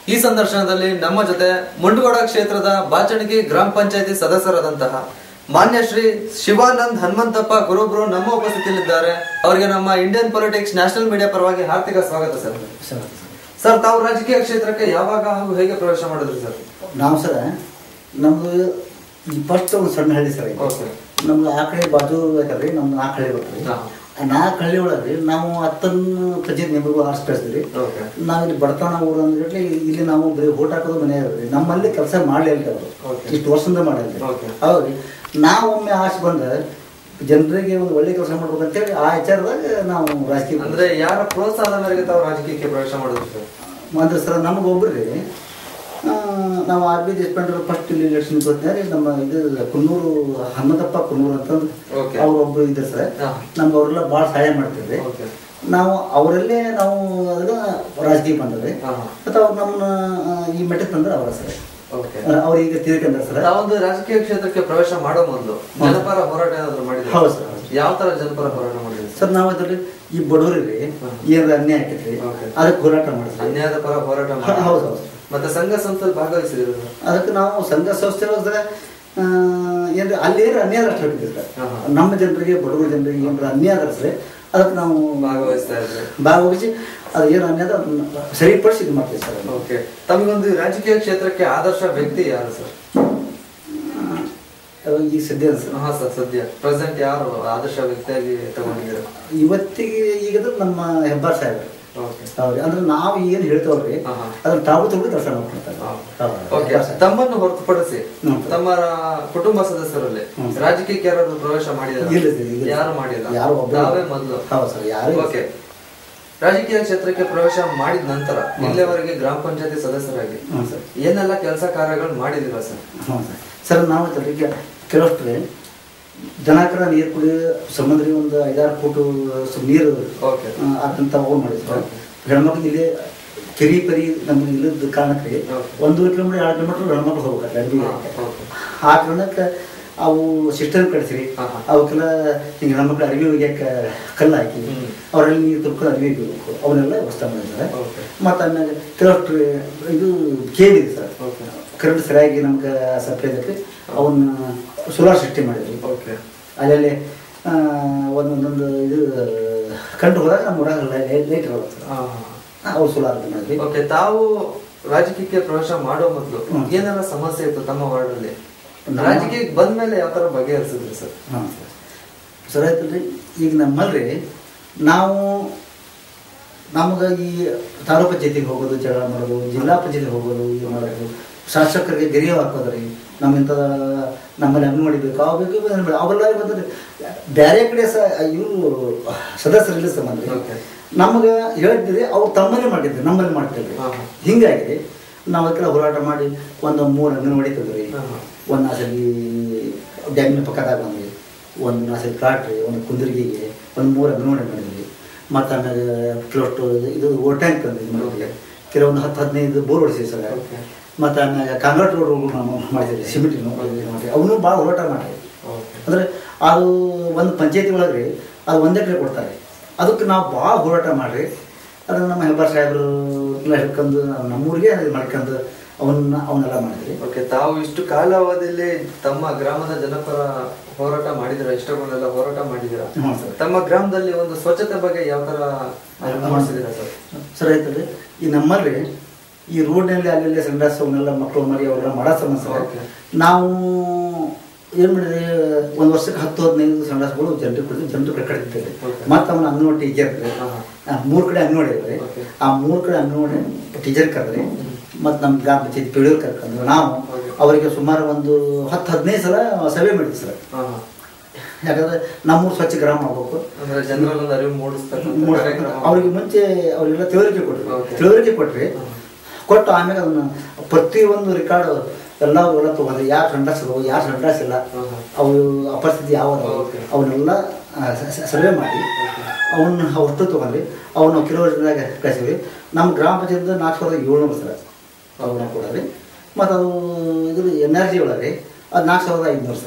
ಈ ಸಂದರ್ಶನದಲ್ಲಿ ನಮ್ಮ ಜೊತೆ ಮುಂಡಗೋಡ ಕ್ಷೇತ್ರದ ಬಾಚಣಿಗೆ ಗ್ರಾಮ ಪಂಚಾಯತಿ ಸದಸ್ಯರಾದಂತಹ ಮಾನ್ಯ ಶ್ರೀ ಶಿವಾನಂದ್ ಹನುಮಂತಪ್ಪ ಗುರುಬ್ರು ನಮ್ಮ ಉಪಸ್ಥಿತಿಯಲ್ಲಿದ್ದಾರೆ ಅವರಿಗೆ ನಮ್ಮ ಇಂಡಿಯನ್ ಪೊಲಿಟಿಕ್ಸ್ ನ್ಯಾಷನಲ್ ಮೀಡಿಯಾ ಪರವಾಗಿ ಹಾರ್ದಿಕ ಸ್ವಾಗತ ಸರ್ ಸರ್ ತಾವು ರಾಜಕೀಯ ಕ್ಷೇತ್ರಕ್ಕೆ ಯಾವಾಗ ಹಾಗೂ ಹೇಗೆ ಪ್ರವೇಶ ಮಾಡಿದ್ರಿ ಸರ್ ನಾವು ಸರ ನಮ್ದು ಈ ಫಸ್ಟ್ ಒಂದು ಸಣ್ಣ ಹಳ್ಳಿ ಸರ್ ಇದು. ಓಕೆ ನಮ್ದು ಆ ಕಡೆ ಬಾಜು ಐತಲ್ರಿ ನಮ್ದು ನಾಲ್ಕು ಹಳ್ಳಿ ಬರ್ತೀವಿ ಹಾ. ಆ ನಾಲ್ಕು ಹಳ್ಳಿ ಒಳಗೆ ನಾವು ಹತ್ತನ್ನು ಪ್ರಜೆ ನಿಮಗೂ ಆರ್ಸ್ ಕಳಿಸ್ತೀವಿ ಓಕೆ ನಾವು ಇಲ್ಲಿ ಬಡತನ ಊರು ಅಂದ್ರೆ ಇಲ್ಲಿ ನಾವು ಬರೀ ಓಟ್ ಹಾಕೋದು ಮನೆ ಇರೋದ್ರಿ ನಮ್ಮಲ್ಲಿ ಕೆಲಸ ಮಾಡಲಿಲ್ಲ ಅವರು Okay. ಇಷ್ಟು ವರ್ಷದಿಂದ ಮಾಡಿಲ್ಲ Okay. ಹೌದ್ರಿ ನಾವು ಒಮ್ಮೆ ಆಸೆ ಬಂದ ಜನರಿಗೆ ಒಂದು ಒಳ್ಳೆ ಕೆಲಸ ಮಾಡ್ಬೇಕು ಅಂತೇಳಿ ಆ ವಿಚಾರದಾಗ ನಾವು ರಾಜಕೀಯ ಅಂದ್ರೆ ಯಾರ ಪ್ರೋತ್ಸಾಹದ ಮೇರೆಗೆ ತಾವು ರಾಜಕೀಯಕ್ಕೆ ಪ್ರವೇಶ ಮಾಡಿದ್ರಿ ಸರ್ ಅಂದ್ರೆ ಸರ್ ನಮ್ಗೆ ಒಬ್ರಿ ನಾವು ಆರ್ ಬಿ ದೇಶಪಾಂಡೆ ಫಸ್ಟ್ ಇಲ್ಲಿ ಎಲೆಕ್ಷನ್ ಕೊಟ್ಟಿದ್ದಾರೆ ನಮ್ಮ ಇದು ಕುನ್ನೂರು ಹನುಮಂತಪ್ಪ ಕುನ್ನೂರು ಅಂತಂದು Okay. ಅವ್ರು ಒಬ್ರು ಇದ್ದಾರೆ ಸರ್ ಹಾ. ನಮ್ಗೆ ಅವರೆಲ್ಲ ಭಾಳ ಸಹಾಯ ಮಾಡ್ತಿದ್ರಿ ಓಕೆ ನಾವು ಅವರಲ್ಲೇ ನಾವು ಅದನ್ನ ರಾಜಕೀಯ ಬಂದದ್ರಿ ಹಾ, ಹಾ. ಮತ್ತು ಅವ್ರು ನಮ್ಮನ್ನ ಆ, ಈ ಮಟ್ಟಕ್ಕೆ ತಂದ್ರೆ ಅವರ ಸರ್ ಓಕೆ ಅವ್ರು ಈಗ ತೀರ್ಕೊಂಡ್ರೆ ಸರ್ ತಾವೊಂದು ರಾಜಕೀಯ ಕ್ಷೇತ್ರಕ್ಕೆ ಪ್ರವೇಶ ಮಾಡೋ ಮೊದಲು ಜನಪರ ಹೋರಾಟ ಏನಾದ್ರು ಮಾಡಿದ್ರೆ ಹೌದು ಸರ್, ಹೌದು. ಯಾವ ತರ ಜನಪರ ಹೋರಾಟ ಮಾಡಿದ್ರಿ ಸರ್ ಸರ್ ನಾವು ಅದ್ರಲ್ಲಿ ಈ ಬಡವರಿಗೆ ಹಾ. ಏನಾರ ಅನ್ಯಾಯ ಆಕೈತ್ರಿ Okay. ಅದಕ್ಕೆ ಹೋರಾಟ ಮಾಡಿದ್ರಿ ಅನ್ಯಾಯದ ಪರ ಹೋರಾಟ ಹಾ, ಮಾಡಿ ಹೌದು ಹೌದು ಮತ್ತೆ ಸಂಘ ಸಂಸ್ಥೆಯಲ್ಲಿ ಭಾಗವಹಿಸಿದ್ರು ಸರ್ ಅದಕ್ಕೆ ನಾವು ಸಂಘ ಸಂಸ್ಥೆ ಹೋದ್ರೆ ಏನ್ರಿ ಅಲ್ಲಿ ಏನು ಅನ್ಯಾಯ ಅಷ್ಟು ಸರ್ ಹಾ, ಹಾ. ನಮ್ಮ ಜನರಿಗೆ ಬಡವರ ಜನರಿಗೆ ಏನಾರ ಅನ್ಯಾಯ ಅದ್ರ ಅದಕ್ಕೆ ನಾವು ಭಾಗವಹಿಸ್ತಾ ಇದ್ರಿ ಭಾಗವಹಿಸಿ ಅದು ಏನು ಅನ್ಯಾಯ ಅದನ್ನ ಸರಿಪಡಿಸಿ ಇದು ಮಾಡ್ತೀವಿ ಸರ್ ಅದನ್ನ. ಓಕೆ ತಮಗೊಂದು ರಾಜಕೀಯ ಕ್ಷೇತ್ರಕ್ಕೆ ಆದರ್ಶ ವ್ಯಕ್ತಿ ಯಾರು ಸರ್ ಅದು ಈಗ ಸದ್ಯ ಸರ್ ಹಾ ಸರ್ ಸದ್ಯ ಪ್ರೆಸೆಂಟ್ ಯಾರು ಆದರ್ಶ ವ್ಯಕ್ತಿಯಾಗಿ ತಗೊಂಡಿದ್ದೀರಾ ಇವತ್ತಿಗೆ ಈಗದು ನಮ್ಮ ಹೆಬ್ಬಾರ್ ಸಾಹೇಬ್ರು ಓಕೆ ಹೌದು ಅಂದ್ರೆ ನಾವು ಏನು ಹೇಳ್ತೇವ್ರಿ ಹಾ, ಹಾ. ಅದನ್ನ ತಾವು ತಗೊಂಡು ಕೆಲಸ ಮಾಡ್ಕೊಳ್ತಾರೆ ಓಕೆ ತಮ್ಮನ್ನು ಹೊರತುಪಡಿಸಿ ಹ್ಮ್. ತಮ್ಮ ಕುಟುಂಬ ಸದಸ್ಯರಲ್ಲಿ ಹ್ಮ್. ರಾಜಕೀಯಕ್ಕೆ ಯಾರಾದ್ರೂ ಪ್ರವೇಶ ಇಲ್ಲ ಮಾಡಿದ್ದಾರೆ ಸರ್, ಇಲ್ಲ. ಯಾರು ಮಾಡಿಲ್ಲ ಯಾರು ಒಬ್ರು- ತಾವೇ ಮೊದಲು ಹೌದು ಸರ್ ಯಾರು ಓಕೆ ರಾಜಕೀಯ ಕ್ಷೇತ್ರಕ್ಕೆ ಪ್ರವೇಶ ಮಾಡಿದ ನಂತರ ಇಲ್ಲಿವರೆಗೆ ಗ್ರಾಮ ಪಂಚಾಯತಿ ಸದಸ್ಯರಾಗಿ ಹ್ಞೂ ಸರ್ ಏನೆಲ್ಲ ಕೆಲಸ ಕಾರ್ಯಗಳು ಮಾಡಿದಿರ ಸರ್ ಹ್ಞೂ ಸರ್ ಸರ್ ನಾವು ಈಗ ಕೆಲವಷ್ಟು ದನಕರ ನೀರು ಕುಡಿ ಸಮುದ್ರ ಒಂದು ಐದಾರು ಫುಟ್ ಸ್ವಲ್ಪ ನೀರು ಓಕೆ ಅದಂತ ಹೋಗಿ ಮಾಡಿದ್ವಿ ಸರ್ ಹೆಣ್ಮಕ್ಳು ಇಲ್ಲಿ ಕೆರಿ ಪರಿ ನಮ್ಗೆ ಇಲ್ಲದ ಕಾರಣಕ್ಕೆ Okay. ಒಂದೂವರೆ ಕಿಲೋಮೀಟರ್ ಎರಡು ಕಿಲೋಮೀಟರ್ ಹೆಣ್ಮಕ್ಳು ಹೋಗ್ಬೇಕು ಅಡ್ಡಿಗೆ ಹಾ, okay. ಆ ಕಾರಣಕ್ಕೆ ಅವು ಸಿಸ್ಟಮ್ ಕಳಿಸಿರಿ ಹಾ, ಹಾ. ಅವಕ್ಕೆಲ್ಲ ಹಿಂಗೆ ಹೆಣ್ಮಕ್ಳು ಅರಿವಿ ಒಗ್ಯಾಕ ಕಲ್ಲು ಹಾಕಿ ಹ್ಮ್. ಅವರಲ್ಲಿ ನೀರು ತುರ್ಕೊಂಡು ಅರಿವಿ ಒಗಿಬೇಕು ಅವನ್ನೆಲ್ಲ ವ್ಯವಸ್ಥೆ ಮಾಡಿದ್ದಾರೆ ಓಕೆ ಮತ್ತು ಆಮೇಲೆ ಕೆಲವಷ್ಟು ಇದು ಕೇಳಿ ಇದೆ ಸರ್ ಓಕೆ ಕರೆಂಟ್ ಸರಿಯಾಗಿ ನಮ್ಗೆ ಸಪ್ಲೈ ಇದಕ್ಕೆ ಅವನ್ನ ಸೋಲಾರ್ ಸಿಸ್ಟಮ್ ಮಾಡಿದ್ವಿ ಓಕೆ ಅಲ್ಲಲ್ಲಿ ಆ, ಒಂದೊಂದೊಂದು ಇದು ಕಂಡು ಹೋದಾಗ ನಮ್ಮ ಊರಾಗ ಲೈಟ್ ಲೈಟ್ ಇರೋದು ಸರ್ ಹಾ, ಅವ್ರು ಸೋಲಾರ್ ಮಾಡಿದ್ವಿ ಓಕೆ ತಾವು ರಾಜಕೀಯಕ್ಕೆ ಪ್ರವೇಶ ಮಾಡೋ ಮೊದಲು ಹ್ಮ್. ಏನೆಲ್ಲ ಸಮಸ್ಯೆ ಇತ್ತು ತಮ್ಮ ವಾರ್ಡಲ್ಲಿ ನಮ್ಮ- ರಾಜಕೀಯಕ್ಕೆ ಬಂದ ಮೇಲೆ ಯಾವ ತರ ಬಗೆಹರಿಸಿದ್ರಿ ಸರ್ ಹಾಂ ಸರ್ ಸರ್ ಆಯ್ತಲ್ರಿ ಈಗ ನಮ್ಮಲ್ರಿ ನಾವು ನಮ್ಗೆ ಈ ತಾಲೂಕು ಪಂಚಾಯತಿಗೆ ಹೋಗೋದು ಜಗಳ ಮಾಡೋದು ಜಿಲ್ಲಾ ಪಂಚಾಯತಿಗೆ ಹೋಗೋದು ಇದು ಮಾಡೋದು ಶಾಸಕರಿಗೆ ಗೆರಿಯೋ ಹಾಕೋದ್ರಿ ನಮ್ಮ ಇಂಥ ನಮ್ಮಲ್ಲಿ ಅಂಗನವಾಡಿ ಬೇಕು ಅವು ಬೇಕು ಇವು ಬೇಕು. ಅವೆಲ್ಲ ಬಂದ್ರೆ ಬೇರೆ ಕಡೆ ಸ ಇವರು ಸದಸ್ಯರಿಲ್ಲ ಸಂಬಂಧ Okay. ನಮ್ಗೆ ಹೇಳಿದ್ರಿ ಅವ್ರು ತಮ್ಮಲ್ಲೇ ಮಾಡಿದ್ರಿ ನಮ್ಮಲ್ಲಿ ಮಾಡ್ತಿದ್ರಿ ಹಾ, ಹಾ. ಹಿಂಗಾಗಿ ನಾವು ಅದಕ್ಕೆಲ್ಲ ಹೋರಾಟ ಮಾಡಿ ಒಂದು ಮೂರು ಅಂಗನವಾಡಿ ತೆಗ್ದ್ರಿ ಹಾ, ಹಾ. ಒಂದು ನಾಸಲಿ ಡ್ಯಾಮಿನ ಪಕ್ಕದಾಗ ಬಂದ್ವಿ ಒಂದು ನಾಸಲಿ ಪ್ಲಾಟ್ ರೀ ಒಂದು ಕುಂದರ್ಗಿಗೆ ಒಂದು ಮೂರು ಅಂಗನವಾಡಿ ಮಾಡಿದ್ವಿ ಮತ್ತು ಆಮೇಲೆ ಕೆಲವಷ್ಟು ಇದು ಓ ಟ್ಯಾಂಕ್ ತಂದ್ವಿ ಮಾಡಿದ್ವಿ ಕೆಲವೊಂದು ಹತ್ತು ಹದಿನೈದು ಬೋರ್ ಹೊಡಿಸಿವಿ ಸರ್ Okay. ಮತ್ತು ಆಮೇಲೆ ಕಾಂಕ್ರೀಟ್ ರೋಡ್ ನಾವು ಮಾಡಿದ್ವಿ ಸಿಮೆಂಟಿನ ಮಾಡಿ ಅವನು ಭಾಳ ಹೋರಾಟ ಮಾಡಿದ್ವಿ ಓಕೆ ಅಂದರೆ ಅದು ಒಂದು ಪಂಚಾಯತಿ ಒಳಗೆ ರೀ ಅದು ಒಂದೇ ಕಡೆ ಕೊಡ್ತಾರೆ ಅದಕ್ಕೆ ನಾವು ಭಾಳ ಹೋರಾಟ ಮಾಡಿರಿ ಅದನ್ನು ನಮ್ಮ ಹೆಬ್ಬಾರ್ ಸಾಹೇಬರು ಎಲ್ಲ ಹಿಡ್ಕೊಂಡು ನಮ್ಮೂರಿಗೆ ಇದು ಮಾಡ್ಕೊಂಡು ಅವನ್ನ ಅವನ್ನೆಲ್ಲ ಮಾಡಿದ್ರಿ ಓಕೆ ತಾವು ಇಷ್ಟು ಕಾಲಾವಧಿಯಲ್ಲಿ ತಮ್ಮ ಗ್ರಾಮದ ಜನಪರ ಹೋರಾಟ ಮಾಡಿದಿರ ಇಷ್ಟಗಳನ್ನೆಲ್ಲ ಹೋರಾಟ ಮಾಡಿದಿರ ಹ್ಞೂ ಸರ್ ತಮ್ಮ ಗ್ರಾಮದಲ್ಲಿ ಒಂದು ಸ್ವಚ್ಛತೆ ಬಗ್ಗೆ ಯಾವ ತರ ಮಾಡಿಸಿದಿರ ಸರ್ ಸರ್ ಆಯ್ತಲ್ರಿ ಈ ನಮ್ಮಲ್ಲಿ ಈ ರೋಡ್ನಲ್ಲಿ ಅಲ್ಲೆಲ್ಲ ಸಂಡಾಸ ಅವನ್ನೆಲ್ಲ ಮಕ್ಕಳು ಮರಿ ಅವರೆಲ್ಲ ಮಾಡೋ ಸಮಸ್ಯೆ Okay. ನಾವು ಏನು ಮಾಡಿದ್ರಿ ಒಂದು ವರ್ಷಕ್ಕೆ ಹತ್ತು ಹದಿನೈದು ಸಂಡಾಸಗಳು ಜನರಿಗೆ ಕೊಡ್ತೀವಿ ಜನರು ಕಟ್ಟಿದ್ದೇವೆ Okay. ಮತ್ತು ಅವನ ಅಂಗನವಾಡಿ ಟೀಚರ್ ಹಾ, ಹಾ. ಮೂರು ಕಡೆ ಅಂಗನವಾಡಿ ಇದ್ರಿ Okay. ಆ ಮೂರು ಕಡೆ ಅಂಗನವಾಡಿ ಟೀಚರ್ ಕರೆದ್ರಿ ಮತ್ತು ನಮ್ಮ ಗ್ರಾಮ ಪಂಚಾಯತ್ ಪಿಳಿಯವ್ರು ಕರ್ಕೊಂಡ್ರು ನಾವು Okay. ಅವರಿಗೆ ಸುಮಾರು ಒಂದು ಹತ್ತು ಹದಿನೈದು ಸಲ ಸಭೆ ಮಾಡಿದ್ವಿ ಸರ್ ಹಾ, ಹಾ. ಯಾಕಂದ್ರೆ ನಮ್ಮೂರು ಸ್ವಚ್ಛ ಗ್ರಾಮ ಆಗ್ಬೇಕು ಅಂದ್ರೆ ಜನರಲ್ಲಿ ಒಂದು ಅರಿವು ಮೂಡಿಸ್ತಕ್ಕಂಥ ಮೂಡ್- ಕಾರ್ಯಕ್ರಮ. ಅವ್ರಿಗೆ ಮುಂಚೆ ಅವರಿಗೆಲ್ಲ ತಿಳುವಳಿಕೆ ಕೊಟ್ರಿ Okay. ತಿಳುವಳಿಕೆ ಕೊಟ್ರಿ ಹಾ. ಕೊಟ್ಟು ಆಮೇಲೆ ಅದನ್ನ ಪ್ರತಿಯೊಂದು ರೆಕಾರ್ಡ್ ಎಲ್ಲ ಎಲ್ಲ ತಗೊಂಡ್ರಿ ಯಾರು ಸಂಡಾಸ್ ಅದಾವು ಯಾರು ಸಂಡಾಸ್ ಇಲ್ಲ ಹಾ, ಹಾ. ಅವು ಅಪರಿಸ್ಥಿತಿ ಯಾವ ಅದಾವು Okay. ಅವನ್ನೆಲ್ಲ ಸರ್ವೆ ಮಾಡಿ Okay. ಅವನ್ನ ಅಷ್ಟು ತೊಗೊಂಡ್ರಿ ಅವನ್ನ ಕಿಲೋಮೀಟರ್ದಾಗ ಕಳಿಸಿದ್ವಿ ನಮ್ಮ ಗ್ರಾಮ ಪಂಚಾಯತ್ ನಾಲ್ಕು ಸಾವಿರದ ಏಳ್ನೂರು ಸರ್ ಅವನ್ನ ಕೊಡೋರಿ ಮತ್ತು ಅದು ಇದು ಎನ್ ಆರ್ ಜಿ ಒಳಗೆ ಅದು ನಾಲ್ಕು ಸಾವಿರದ ಐದುನೂರು ಸರ್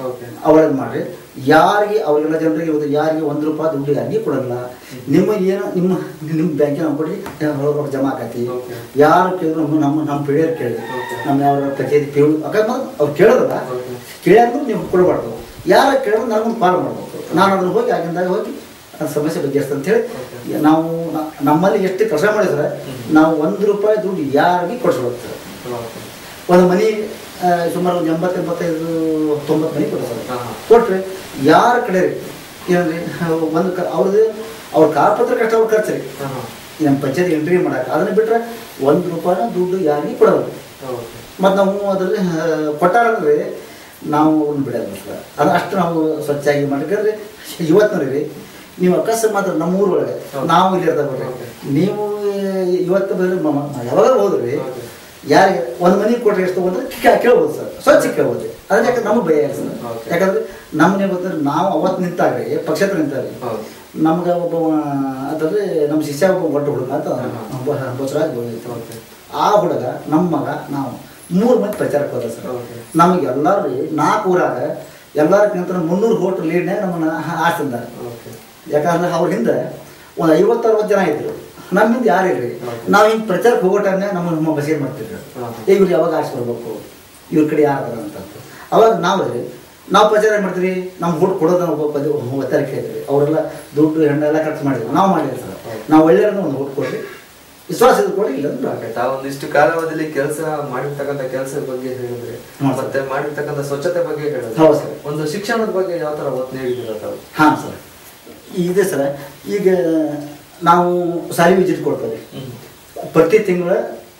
ಓಕೆ ಅವಳದ್ ಮಾಡ್ರಿ ಯಾರಿಗೆ ಅವರೆಲ್ಲ ಜನರಿಗೆ ಇವತ್ತು ಯಾರಿಗೆ ಒಂದು ರೂಪಾಯಿ ದುಡ್ಡು ಯಾರಿಗೆ ಕೊಡಲ್ಲ ನಿಮ್ಮ ಏನು ನಿಮ್ಮ ನಿಮ್ಮ ಬ್ಯಾಂಕಿನ ಕೊಡಿ ರೊಕ್ಕ ಜಮಾ ಆಕತಿ Okay. ಯಾರು ಕೇಳಿದ್ರು ನಮ್ಮ ನಮ್ಮ ನಮ್ಮ ಪಿಡಿಯರ್ ಕೇಳಿ Okay. ನಮ್ಮ ಯಾವ ಪಂಚಾಯತ್ ಕೇಳು ಅಕಸ್ಮಾತ್ ಅವ್ರು ಕೇಳೋದಲ್ಲ Okay. ಕೇಳಿದ್ರು ನೀವು ಕೊಡಬಾರ್ದು ಯಾರ ಕೇಳಿದ್ರು ನನಗೊಂದು ಕಾಲ್ ಮಾಡ್ಬೇಕು ನಾನು ಅದನ್ನ ಹೋಗಿ ಆಗಿಂದಾಗ ಹೋಗಿ ಆ ಸಮಸ್ಯೆ ಬಗೆಹರಿಸ್ತ ಅಂತ ಹೇಳಿ Okay. ನಾವು ನ- ನಮ್ಮಲ್ಲಿ ಎಷ್ಟು ಕೆಲಸ ಮಾಡಿದ್ರೆ ನಾವು ಒಂದು ರೂಪಾಯಿ ದುಡ್ಡು ಯಾರಿಗೆ ಕೊಡಿಸ್ಬೇಕು ಓಕೆ ಒಂದು ಮನೆ ಆ, ಸುಮಾರು ಒಂದು ಎಂಬತ್ತು ಎಂಬತ್ತೈದು ತೊಂಬತ್ತು ಮನೆ ಕೊಡ್ತಾರೆ ಹಾ, ಹಾ. ಕೊಟ್ರೆ ಯಾರ ಕಡೆ ರೀ ಏನಂದ್ರೆ ಒಂದು ಕ ಅವ್ರದ್ದು ಅವ್ರ ಕಾರಪತ್ರ ಕಷ್ಟ ಅವ್ರ ಖರ್ಚು ರೀ ಹಾ, ಹಾ. ಈ ನಮ್ಮ ಪಂಚಾಯತ್ ಎಂಟ್ರಿ ಮಾಡಕ್ಕೆ ಅದನ್ನ ಬಿಟ್ರೆ ಒಂದು ರೂಪಾಯಿನ ದುಡ್ಡು ಯಾರಿಗೆ ಕೊಡೋದು ಓಕೆ ಮತ್ತು ನಾವು ಅದರಲ್ಲಿ ಕೊಟ್ಟಾರಂದ್ರೆ ನಾವು ಅವ್ರನ್ನ ಬಿಡೋದು ಸರ್ ಅದು ಅಷ್ಟು ನಾವು ಸ್ವಚ್ಛಾಗಿ ಮಾಡಿದ್ರೆ ಇವತ್ತು ನೋಡಿರಿ ನೀವು ಅಕಸ್ಮಾತ್ ನಮ್ಮ ಊರೊಳಗೆ ಹೌದು. ನಾವು ಇಲ್ಲಿ ಇರ್ತಾ ಬಿಡ್ರಿ Okay. ನೀವು ಇವತ್ತು ಬಂದ್ರೆ ಯಾವಾಗ ಹೋದ್ರಿ Okay. ಯಾರಿಗೆ ಒಂದು ಮನೆ ಕೊಟ್ರೆ ಎಷ್ಟು ಅಂದ್ರೆ ಕೇ- ಕೇಳ್ಬೋದು ಸರ್ ಸ್ವಚ್ಛ ಕೇಳ್ಬೋದು ಅದ್ರ ಯಾಕಂದ್ರೆ ನಮಗೆ ಭಯ ಇಲ್ಲ ಸರ್ Okay. ಯಾಕಂದ್ರೆ ನಮ್ಮನೆ ಗೊತ್ತಂದ್ರೆ ನಾವು ಅವತ್ತು ನಿಂತಾಗ್ರಿ ಪಕ್ಷೇತರ ನಿಂತಾಗ್ರಿ ಹೌದು ನಮ್ಗೆ ಒಬ್ಬ ಅದ್ರಲ್ಲಿ ನಮ್ಮ ಶಿಷ್ಯ ಒಬ್ಬ ಒಟ್ಟು ಹುಡುಗ ಅಂತ ಹಾ. ಬಸವರಾಜ್ ಬೋಗಿತ್ತು ಓಕೆ ಆ ಹುಡುಗ ನಮ್ಮ ಮಗ ನಾವು ಮೂರು ಮಂದಿ ಪ್ರಚಾರಕ್ಕೆ ಹೋದ ಸರ್ Okay. ನಮಗೆ ಎಲ್ಲರೂ ನಾಲ್ಕು ಊರಾಗ ಎಲ್ಲರಿಗಿಂತ ಮುನ್ನೂರು ಹೋಟ್ ಲೀಡ್ನೇ ನಮ್ಮನ್ನ ಆಡ್ತಿದ್ದಾರೆ ಓಕೆ ಯಾಕಂದ್ರೆ ಅವ್ರ ಹಿಂದೆ ಒಂದು ಐವತ್ತು ಅರವತ್ತು ಜನ ಇದ್ರು ನಮ್ಮ ಹಿಂದೆ ಯಾರು ಇಲ್ರಿ Okay. ನಾವು ಹಿಂಗೆ ಪ್ರಚಾರಕ್ಕೆ ಹೋಗೋ ಟೈಮ್ನೇ ನಮ್ಮ ನಮ್ಮ ಬಸ್ಸಿಗೆ ಮಾಡ್ತಿದ್ರು ಹಾ. ಏ ಇವ್ರು ಯಾವಾಗ ಆರ್ಸಿ ಬರ್ಬೇಕು ಇವ್ರ ಕಡೆ ಯಾರು ಅದಾರ ಅಂತ ಅವಾಗ ನಾವು ರೀ ನಾವು ಪ್ರಚಾರ ಏನ್ ಮಾಡ್ತೀವಿ ನಮ್ಮ ಹುಟ್ಟು ಕೊಡೋದು ನಾವು ಪದ ಒತ್ತಾರ ಕೇಳಿದ್ರಿ ಅವರೆಲ್ಲ ದುಡ್ಡು ಹೆಣ್ಣು ಎಲ್ಲ ಖರ್ಚು ಮಾಡಿದ್ರು ನಾವು ಮಾಡಿಲ್ಲ ಸರ್ ಹೌದು. ನಾವು ಒಳ್ಳೆಯವ್ರನ್ನ ಒಂದು ಹುಟ್ಟು ಕೊಡ್ರಿ ವಿಶ್ವಾಸ ಇದ್ದು ಕೊಡಿ ಇಲ್ಲಂದ್ರೆ ಓಕೆ, ತಾವು ಒಂದಿಷ್ಟು ಕಾಲಾವಧಿಯಲ್ಲಿ ಕೆಲಸ ಮಾಡಿರ್ತಕ್ಕಂಥ ಕೆಲಸದ ಬಗ್ಗೆ ಹೇಳಿದ್ರೆ ಹ್ಮ್. ಮತ್ತೆ ಮಾಡಿರ್ತಕ್ಕಂಥ ಸ್ವಚ್ಛತೆ ಬಗ್ಗೆ ಹೌದು ಹೇಳಿದ್ರೆ ಸರ್. ಒಂದು ಶಿಕ್ಷಣದ ಬಗ್ಗೆ ಯಾವ ತರ ಒತ್ತು ನೀಡಿದ್ದೀರಾ ತಾವು ಹಾಂ ಸರ್ ಇದೆ ಸರ್ ಈಗ ನಾವು ಸಾಲಿ ವಿಸಿಟ್ ಕೊಡ್ತೇವೆ ಪ್ರತಿ ತಿಂಗಳ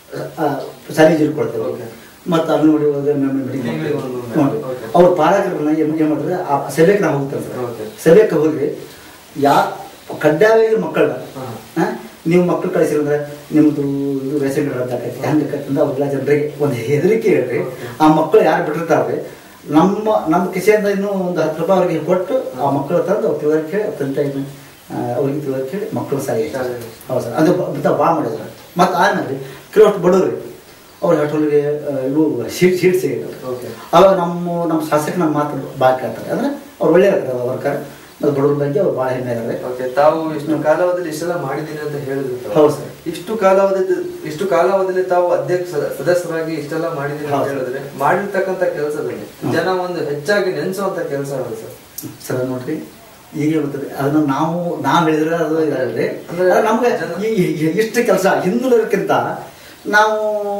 ಸಾಲಿ ವಿಸಿಟ್ ಕೊಡ್ತೇವೆ Okay. ಮತ್ತು ಅಂಗನವಾಡಿ ಒಳಗೆ ನಮ್ಮ meeting ತಿಂಗಳಿಗೆ ಒಂದು ಮಾಡ್ತೇವೆ. ನೋಡ್ರಿ Okay. ಅವ್ರ ಪಾಲಕರನ್ನ ಏನು ಏನು ಮಾಡಿದ್ರೆ ಆ ಸಭೆಗೆ ನಾವು ಹೋಗ್ತೇವೆ ಸರ್ Okay. ಸಭೆಗೆ ಹೋಗಿ ಯಾ ಕಡ್ಡಾಯವಾಗಿ ಮಕ್ಕಳನ್ನ ಹಾ. ಆ, ನೀವು ಮಕ್ಕಳು ಕಳಿಸಿರಂದ್ರೆ ನಿಮ್ಮದು ಇದು ರೇಷನ್ ಕಾರ್ಡ್ ರದ್ದಾಕೈತಿ ಹಂಗೆ ಆಕೈತಿ ಅವ್ರೆಲ್ಲ ಜನರಿಗೆ ಒಂದು ಹೆದರಿಕೆ ಹೇಳ್ರಿ Okay. ಆ ಮಕ್ಕಳು ಯಾರು ಬಿಟ್ಟಿರ್ತಾವ್ರಿ ನಮ್ಮ ನಮ್ಮ ಕಿಸೆಯಿಂದ ಇನ್ನೂ ಒಂದು ಹತ್ತು ರೂಪಾಯಿ ಅವ್ರಿಗೆ ಕೊಟ್ಟು ಆ ಮಕ್ಕಳು ತಂದು ಅವ್ರು ತಿಳುವಳಿಕೆ ಹೇಳಿ ಅವ್ರ ತಂದೆ ತಾಯಿನ, ಆ, ಅವ್ರಿಗೆ ತಿಳುವಳಿಕೆ ಹೇಳಿ ಮಕ್ಕಳು ಸಾಯಿ ಶಾಲೆ. ಹೌದು ಸರ್ ಅದು ಭಾಳ ಮಾಡಿದ್ರು ಮತ್ತು ಆಮೇಲೆ ಕೆಲವಷ್ಟು ಬಡವ್ರಿ ಅವ್ರ ಹಟ್ಟೋಲಿಗೆ ಇವು ಶೀಟ್ ಶೀಟ್ ಸಿಗಿದ್ರು ಓಕೆ ಅವಾಗ ನಮ್ಮ ನಮ್ಮ ಶಾಸಕ ನಮ್ಮ ಮಾತು ಭಾಳ ಕೇಳ್ತಾರೆ ಅಂದ್ರೆ ಅವ್ರು ಒಳ್ಳೆ ವರ್ಕರ್ ಮತ್ತು ಬಡವ್ರ ಬಗ್ಗೆ ಅವ್ರು ಭಾಳ ಹೆಮ್ಮೆ ಇದ್ದಾರೆ ಓಕೆ ತಾವು ಇಷ್ಟು ಕಾಲಾವಧಿಯಲ್ಲಿ ಇಷ್ಟೆಲ್ಲ ಮಾಡಿದ್ದೀನಿ ಅಂತ ಹೇಳಿದ್ರು ತಾವು. ಹೌದು ಸರ್. ಇಷ್ಟು ಕಾಲಾವಧಿ ಇಷ್ಟು ಕಾಲಾವಧಿಯಲ್ಲಿ ತಾವು ಅಧ್ಯಕ್ಷ ಸದಸ್ಯರಾಗಿ ಇಷ್ಟೆಲ್ಲ ಮಾಡಿದ್ದೀನಿ ಅಂತ ಹೌದು. ಹೇಳಿದ್ರೆ ಮಾಡಿರ್ತಕ್ಕಂಥ ಕೆಲಸದಲ್ಲಿ ಹ್ಮ್. ಜನ ಒಂದು ಹೆಚ್ಚಾಗಿ ನೆನೆಸುವಂತ ಕೆಲಸ ಯಾವುದು ಸರ್ ಸರ್ ನೋಡ್ರಿ ಈಗ ಬರ್ತದೆ ಅದನ್ನ ನಾವು ನಾವು ಹೇಳಿದ್ರೆ ಅದು ಇದಾಗಲಿ ಅಂದ್ರೆ ಆದ್ರೆ ನಮ್ಗೆ ಜನ- ಈ- ಈ- ಇಷ್ಟು ಕೆಲಸ ಹಿಂದುಳಿದಕ್ಕಿಂತ ನಾವು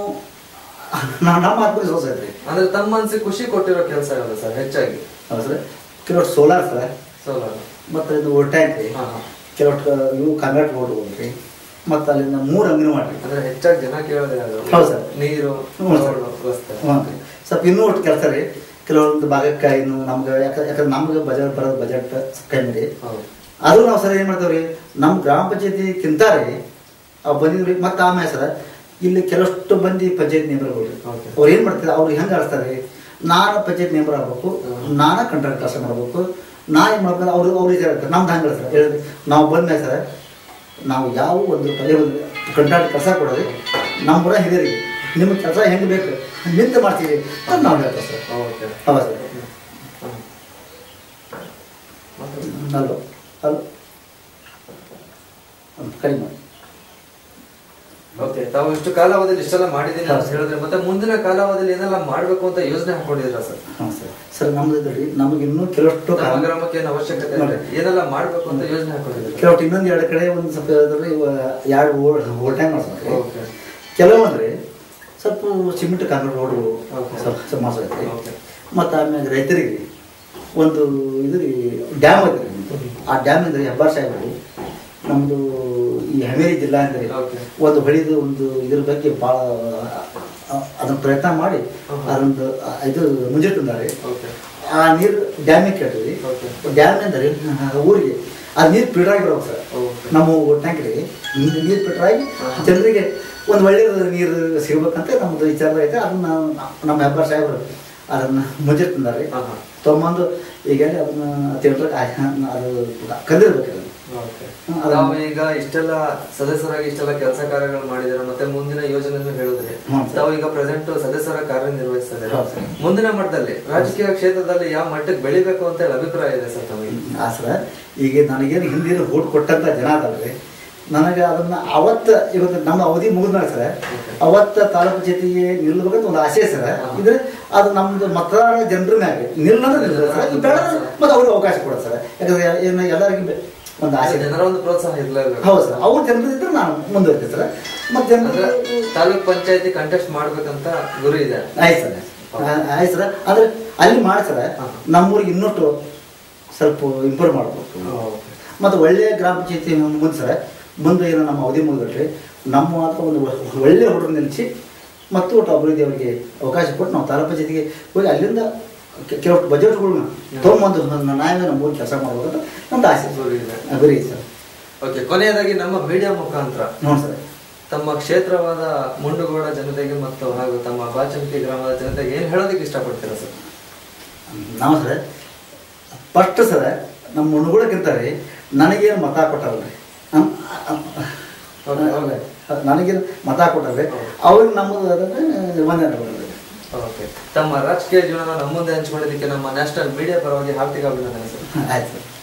ನಾವು ನಮ್ಮ ಆತ್ಮವಿಶ್ವಾಸ ಐತ್ರಿ ಅಂದ್ರೆ ತಮ್ಮ ಮನಸ್ಸಿಗೆ ಖುಷಿ ಕೊಟ್ಟಿರೋ ಕೆಲಸ ಯಾವುದು ಸರ್ ಹೆಚ್ಚಾಗಿ ಹೌದು ಸರ್ ಕೆಲವಷ್ಟು ಸೋಲಾರ್ ಸರ್ ಸೋಲಾರ್ ಮತ್ತು ಇದು ಟ್ಯಾಂಕ್ ರೀ ಹಾ, ಹಾ. ಕೆಲವಷ್ಟು ಇವು ಕಾಂಕ್ರೀಟ್ ರೋಡ್ ಹೋಗ್ರಿ ಮತ್ತು ಅಲ್ಲಿಂದ ಮೂರು ಅಂಗನವಾಡಿ ಅಂದ್ರೆ ಹೆಚ್ಚಾಗಿ ಜನ ಕೇಳೋದೇ ಅದು ಹೌದು ಸರ್. ನೀರು ಹ್ಞೂ ಸರ್. ರೋಡು, ರಸ್ತೆ ಹ್ಞೂ ರೀ. ಸ್ವಲ್ಪ ಇನ್ನೂ ಒಟ್ಟು ಕೆಲಸ ರೀ ಕೆಲವೊಂದು ಭಾಗಕ್ಕೆ ಇನ್ನು ನಮ್ಗೆ ಯಾಕೆ ಯಾಕಂದ್ರೆ ನಮ್ಗೆ ಬಜೆಟ್ ಬರೋದು ಬಜೆಟ್ ಕಮ್ಮಿ ರೀ ಹೌದು ಅದು ನಾವು ಸರ್ ಏನು ಮಾಡ್ತೇವೆ ರೀ ನಮ್ಮ ಗ್ರಾಮ ಪಂಚಾಯತಿಕ್ಕಿಂತ ರೀ ಅವು ಬಂದಿದ್ರಿ ಮತ್ತು ಆಮೇಲೆ ಸರ್ ಇಲ್ಲಿ ಕೆಲವಷ್ಟು ಮಂದಿ ಪಂಚಾಯತ್ ಮೆಂಬರ್ಗಳು ರೀ Okay. ಅವ್ರು ಏನು ಮಾಡ್ತಾರೆ ಅವ್ರು ಹೆಂಗೆ ಆಡಿಸ್ತಾರೆ ರೀ ನಾನು ಪಂಚಾಯತ್ ಮೆಂಬರ್ ಆಗ್ಬೇಕು ಹ್ಮ್. ನಾನು ಕಾಂಟ್ರಾಕ್ಟ್ ಕೆಲಸ ಮಾಡಬೇಕು ನಾ ಏನು ಮಾಡ್ಬೇಕು ಅವ್ರು ಅವ್ರು ಹೇಳ್ತಾರೆ ನಮ್ದು ಹಂಗೆ ಸರ್ ಹೇಳಿದ್ರಿ ನಾವು ಬಂದ್ಮೇಲೆ ಸರ್ ನಾವು ಯಾವ ಒಂದು ರೂಪಾಯಿ ಒಂದು ಕಾಂಟ್ರಾಕ್ಟ್ ಕೆಲಸ ಕೊಡೋದು ನಮ್ಮೂರ ಹಿರಿಯರಿಗೆ ನಿಮಗೆ ಕೆಲಸ ಹೆಂಗೆ ಬೇಕು ನಿಂತು ಮಾಡ್ತೀವಿ ಅಂತ ನಾವು ಹೇಳ್ತೇವೆ ಸರ್ ಓಕೆ ಹೌದು ಸರ್ ಹ್ಮ್. ಅಲ್ಲೋ ಅಲ್ಲೋ ಒಂದು ಕಡಿಮೆ ಮಾಡಿ ಓಕೆ ತಾವು ಇಷ್ಟು ಕಾಲಾವಧಿಯಲ್ಲಿ ಇಷ್ಟೆಲ್ಲ ಮಾಡಿದ್ದೀನಿ ಅಂತ ಹೌದು. ಹೇಳಿದ್ರೆ ಮತ್ತೆ ಮುಂದಿನ ಕಾಲಾವಧಿಯಲ್ಲಿ ಏನೆಲ್ಲ ಮಾಡ್ಬೇಕು ಅಂತ ಯೋಜನೆ ಹಾಕೊಂಡಿದ್ರ ಸರ್ ಹಾಂ ಸರ್ ಸರ್ ನಮ್ದು ಇದ್ರಿ ನಮಗೆ ಇನ್ನೂ ಕೆಲವಷ್ಟು ನಮ್ಮ ಕಾಲ- ಗ್ರಾಮಕ್ಕೆ ಏನು ಅವಶ್ಯಕತೆ ಇದೆ ನೋಡಿ. ಏನೆಲ್ಲ ಮಾಡ್ಬೇಕು ಅಂತ ಯೋಜನೆ ಹಾಕೊಂಡಿದ್ರು ಕೆಲವಷ್ಟು ಇನ್ನೊಂದು ಎರಡು ಕಡೆ ಒಂದು ಸ್ವಲ್ಪ ಇದ್ರಿ ಎರಡು ಓವರ್ ಟೈಮ್ ಮಾಡ್ಸ್ಬೇಕು ಓಕೆ ಕೆಲವೊಂದ್ರಿ ಸ್ವಲ್ಪ ಸಿಮೆಂಟ್ ಕಾಂಕ್ರೀಟ್ ರೋಡ್ Okay. ಸ್ವಲ್ಪ ಸ್ವಲ್ಪ ಮಾಡ್ಸೈತ್ರಿ Okay. ಮತ್ತು ಆಮೇಲೆ ರೈತರಿಗೆ ಒಂದು ಇದು ರೀ ಡ್ಯಾಮ್ ಐತ್ರಿ ನಮ್ದು. ಆ ಡ್ಯಾಮ್ ಅಂದ್ರೆ ಹೆಬ್ಬಾರ್ ಸಾಹೇಬರು ನಮ್ಮದು ಈ ಹಾವೇರಿ ಜಿಲ್ಲಾ ಅಂದ್ರೆ Okay. ಒಂದು ಹೊಳಿದು ಒಂದು ಇದ್ರ ಬಗ್ಗೆ ಭಾಳ ಅದನ್ನ ಪ್ರಯತ್ನ ಮಾಡಿ ಹ್ಮ್. ಅದೊಂದು ಇದು ಮುಂಜೆ ತಂದಾರೆ ಓಕೆ ಆ ನೀರು ಡ್ಯಾಮಿಗೆ ಕೇಳ್ತೀವಿ Okay. ಡ್ಯಾಮ್ ಅಂದರೆ ಊರಿಗೆ ಆ ನೀರು ಫಿಲ್ಟರ್ ಆಗಿ ಬರೋದು ಸರ್ Okay. ನಮ್ಮ ಟ್ಯಾಂಕ್ಗೆ ನೀರು ಫಿಲ್ಟರ್ ಆಗಿ ಹಾ. ಜನರಿಗೆ ಒಂದು ಒಳ್ಳೆಯ ನೀರು ಸಿಗ್ಬೇಕಂತ ನಮ್ಮದು ವಿಚಾರ ಐತೆ ಅದನ್ನ ನಮ್ಮ ಹೆಬ್ಬಾರ್ ಸಾಹೇಬರು ಅದನ್ನ ಮುಂಜೆ ತಂದಾರೆ ಹಾ, ಹಾ. ತೊಗೊಂಬಂದು ಈಗ ಅದನ್ನ ತಿಂಟ್ರೆ ಅದು ಕಲಿರ್ಬೇಕು ಅದನ್ನ ಓಕೆ ಅದು- ನಾವು ಈಗ ಇಷ್ಟೆಲ್ಲ ಸದಸ್ಯರಾಗಿ ಇಷ್ಟೆಲ್ಲ ಕೆಲಸ ಕಾರ್ಯಗಳು ಮಾಡಿದ್ರೆ ಮತ್ತೆ ಮುಂದಿನ ಯೋಜನೆಯನ್ನು ಹೇಳಿದ್ರೆ ಹ್ಮ್ ಸರ್. ತಾವು ಈಗ ಪ್ರೆಸೆಂಟ್ ಸದಸ್ಯರ ಕಾರ್ಯನಿರ್ವಹಿಸ್ತಾರೆ ಹೌದು ಸರ್. ಮುಂದಿನ ಮಟ್ಟದಲ್ಲಿ ರಾಜಕೀಯ ಕ್ಷೇತ್ರದಲ್ಲಿ ಯಾವ ಮಟ್ಟಕ್ಕೆ ಬೆಳಿಬೇಕು ಅಂತ ಹೇಳಿ ಅಭಿಪ್ರಾಯ ಇದೆ ಸರ್ ತಮಗೆ ಆ ಸರ ಈಗ ನನಗೇನು ಹಿಂದಿನ ಓಟ್ ಕೊಟ್ಟಂತ ಜನ ಅದಲ್ರಿ ನನಗೆ ಅದನ್ನ ಅವತ್ತ ಇವತ್ತು ನಮ್ಮ ಅವಧಿ ಮುಗಿದ್ಮೇಲೆ ಸರ Okay. ಅವತ್ತ ತಾಲೂಕು ಜೊತೆಗೆ ನಿಲ್ಲಬೇಕಂತ ಒಂದು ಆಸೆ ಸರ ಇದ್ರೆ ಅದು ನಮ್ದು ಮತದಾರ ಜನರ ಮ್ಯಾಗ ನಿಲ್ಲಂದ್ರೆ ನಿಲ್ಲ ಸರ್ ಈ ಬೇಡ ಮತ್ತೆ ಅವ್ರಿಗೆ ಅವಕಾಶ ಕೊಡೋದು ಸರ್ ಯಾಕಂದ್ರೆ ಏನು ಎಲ್ಲರಿಗೂ ಬೆ- ಒಂದು ಆಸೆ ಜನರ ಒಂದು ಪ್ರೋತ್ಸಾಹ ಇರ್ಲೇಬೇಕು ಹೌದು ಸರ್ ಅವ್ರ ಜನರು ಇದ್ರೆ ನಾನು ಮುಂದುವರಿತೆ ಸರ್ ಮತ್ತೆ ಅಂದ್ರೆ ಜನರು ತಾಲೂಕ್ ಪಂಚಾಯತಿ ಕಂಟೆಸ್ಟ್ ಮಾಡ್ಬೇಕಂತ ಗುರಿ ಇದೆ ಆಯ್ತು ಸರ್ ಆಯ್ತು ಸರ್ ಅಂದ್ರೆ ಅಲ್ಲಿ ಮಾಡಿ ಸರ್ ಹಾ. ನಮ್ಮೂರಿಗೆ ಇನ್ನೊಟ್ಟು ಸ್ವಲ್ಪ ಇಂಪ್ರೂವ್ ಮಾಡ್ಬೇಕು ಮತ್ತು ಒಳ್ಳೆಯ ಗ್ರಾಮ ಪಂಚಾಯತಿ ಮುಂದೆ ಸರ್ ಮುಂದೆ ಏನೋ ನಮ್ಮ ಅವಧಿ ಮುಗಿದ್ರಿ ನಮ್ಮ ಅಥವಾ ಒಂದು ಒಳ್ಳೆಯ ಹುಡುಗರು ನಿಲ್ಲಿಸಿ ಮತ್ತು ಒಟ್ಟು ಅಭಿವೃದ್ಧಿ ಅವರಿಗೆ ಅವಕಾಶ ಕೊಟ್ಟು ನಾವು ತಾಲೂಕು ಪಂಚಾಯತಿಗೆ ಹೋಗಿ ಅಲ್ಲಿಂದ ಕೆ- ಕೆಲವು ಬಜೆಟ್ಗಳನ್ನ ತೊಗೊಂಬಂದು ನಾವೇ ನಮ್ಮ ಊರಿಗೆ ಕೆಲಸ ಮಾಡ್ಬೋದು ಅಂತ ನಮ್ದು ಆಸೆ ಗುರಿ ಇದೆ ಆ, ಗುರಿ ಇದೆ ಸರ್ ಓಕೆ ಕೊನೆಯದಾಗಿ ನಮ್ಮ ಮೀಡಿಯಾ ಮುಖಾಂತರ ನೋಡಿ ಸರ್ ತಮ್ಮ ಕ್ಷೇತ್ರವಾದ ಮುಂಡುಗೋಡ ಜನತೆಗೆ ಮತ್ತು ಹಾಗೂ ತಮ್ಮ ಬಾಚಂಕಿ ಗ್ರಾಮದ ಜನತೆಗೆ ಏನ್ ಹೇಳೋದಕ್ಕೆ ಇಷ್ಟಪಡ್ತೀರಾ ಸರ್ ನಾವು ಸರ್ ಫಸ್ಟ್ ಸರ್ ನಮ್ಮ ಮುಣುಗುಳಕ್ಕಿಂತ ರೀ ನನಗೇನು ಮತ ಕೊಟ್ಟಾರಲ್ರಿ Okay, okay. ನನಗೇನು ಮತ ಕೊಟ್ಟಾರೆ ಅವ್ರಿಗೆ ನಮ್ಮದು ಅದನ್ನು ವಂದನೆ ಕೊಡೋದು ಓಕೆ ತಮ್ಮ ರಾಜಕೀಯ ಜೀವನ ನಮ್ಮ ಮುಂದೆ ಹಂಚಿಕೊಳ್ಳೋದಕ್ಕೆ ನಮ್ಮ ನ್ಯಾಷನಲ್ ಮೀಡಿಯಾ ಪರವಾಗಿ ಹಾರ್ದಿಕ ಅಭಿನಂದನೆ ಸರ್ ಆಯ್ತು ಸರ್